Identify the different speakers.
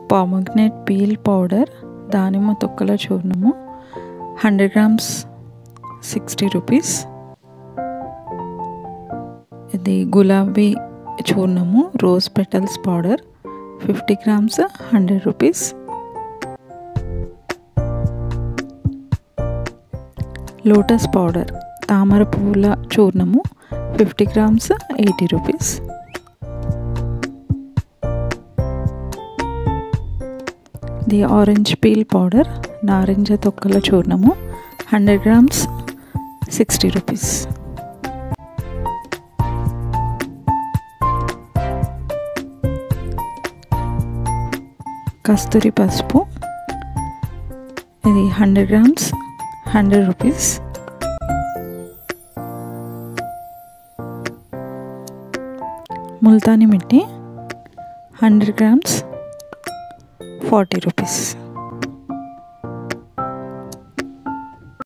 Speaker 1: పామగ్నేట్ peel powder దానిమ్మ తొక్కల చూర్ణము హండ్రెడ్ గ్రామ్స్ సిక్స్టీ రూపీస్ ఇది గులాబీ చూర్ణము rose petals powder fifty grams hundred rupees lotus powder తామర పువ్వుల చూర్ణము fifty grams eighty rupees the orange peel powder నారింజ తొక్కల చూర్ణము హండ్రెడ్ గ్రామ్స్ సిక్స్టీ రూపీస్ కస్తూరి పసుపు ఇది hundred grams hundred rupees Multani mitti hundred grams forty rupees